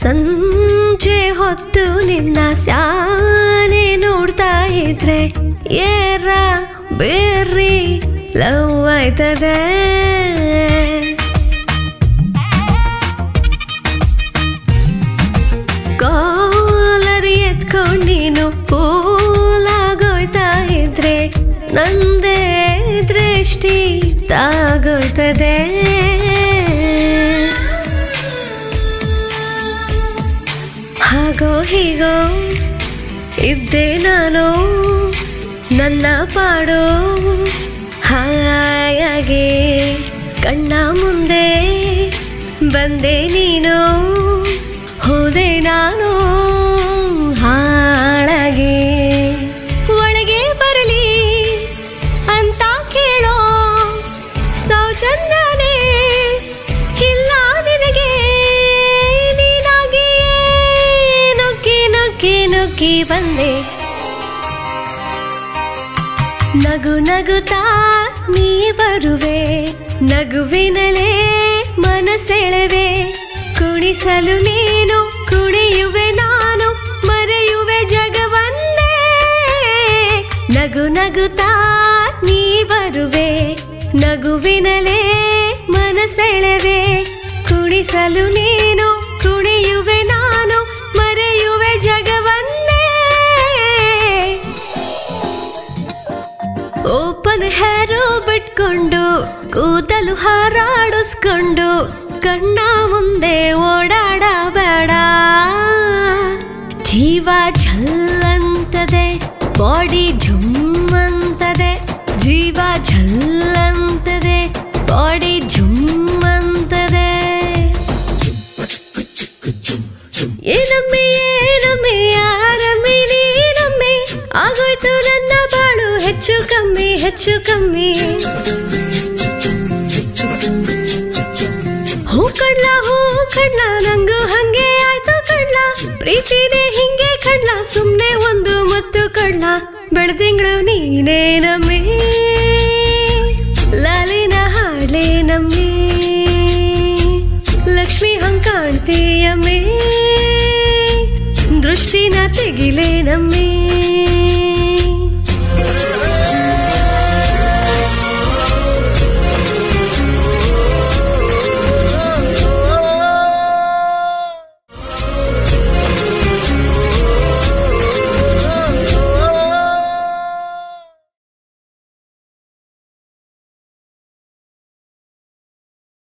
ಸಂಜೆ ಹೊತ್ತು ನಿನ್ನ ಸ್ಯಾನೆ ನೋಡ್ತಾ ಇದ್ರೆ ಏರ ಬೇರ್ರಿ ಲವ್ ಆಯ್ತದೆ ಕಾಲರಿ ಎತ್ಕೊಂಡ್ ನೀನು ಕೂಲಾಗೋಯ್ತಾ ಇದ್ರೆ ನಂದೇ ದೃಷ್ಟಿ ತಾಗೋಯ್ತದೆ ಹಾಗೋ ಹೀಗೋ ಇದ್ದೆ ನಾನು ನನ್ನ ಪಾಡೋ ಹಾಯಾಗಿ ಕಣ್ಣ ಮುಂದೆ ಬಂದೆ ನೀನು ಹೋದೆ ನಾನು ಹಾಳಾಗಿ ಒಳಗೆ ಬರಲಿ ಅಂತ ಕೇಳೋ ಸೌಜನ್ಯನೇ ಇಲ್ಲ ನಿನಗೆ ನೀನಾಗಿಯೇ ನುಗ್ಗಿ ನುಗ್ಗಿ ನುಗ್ಗಿ ಬಂದೆ ನಗು ನಗುತ್ತಾ ನೀ ಬರುವೆ ನಗುವಿನಲೇ ಮನಸೆಳೆವೆ ಕುಣಿಸಲು ನೀನು ಕುಣಿಯುವೆ ನಾನು ಮರೆಯುವೆ ಜಗವನ್ನೇ ನಗು ನಗುತ್ತಾ ನೀ ಬರುವೆ ನಗುವಿನಲೇ ಮನಸೆಳೆವೆ ಕುಣಿಸಲು ನೀನು ಕುಣಿಯುವೆ ನಾನು ಮರೆಯುವೆ ಜಗವನ್ನೇ ಓಪನ್ ಹೇರು ಬಿಟ್ಕೊಂಡು ಕೂದಲು ಹಾರಾಡಿಸ್ಕೊಂಡು ಕಣ್ಣ ಮುಂದೆ ಓಡಾಡಬೇಡ ಜೀವ ಝಲ್ಲಂತದೆ ಬಾಡಿ ಝುಮ್ಮಂತದೆ ಜೀವ ಝಲ್ಲಂತದೆ ಬಾಡಿ ಝುಮ್ಮಂತದೆ ಏನಮ್ಮಿ ಏನಮ್ಮಿ ಯಾರಮ್ಮಿ ನೀನಮ್ಮಿ ಆಗೋಯ್ತು ನನ್ನ ಬಾಳು ಹೆಚ್ಚು ಕಮ್ಮಿ ಹೆಚ್ಚು ಕಮ್ಮಿ ಹೂ ಕಡ್ಲ ಹೂ ಕಡ್ಲ ನಂಗೂ ಹಂಗೆ ಆಯ್ತು ಕಡ್ಲ ಪ್ರೀತಿನೇ ಹಿಂಗೆ ಕಡ್ಲ ಸುಮ್ನೆ ಒಂದು ಮತ್ತು ಕಡ್ಲ ಬೆಳ್ದಿಂಗಳು ನೀನೇ ನಮ್ಮಿ ಲಾಲಿನ ಹಾಡ್ಲೆ ನಮ್ಮಿ ಲಕ್ಷ್ಮಿ ಹಂಗ್ ಕಾಣ್ತೀಯಮ್ಮಿ ದೃಷ್ಟಿನ ತೆಗಿಲೆ ನಮ್ಮಿ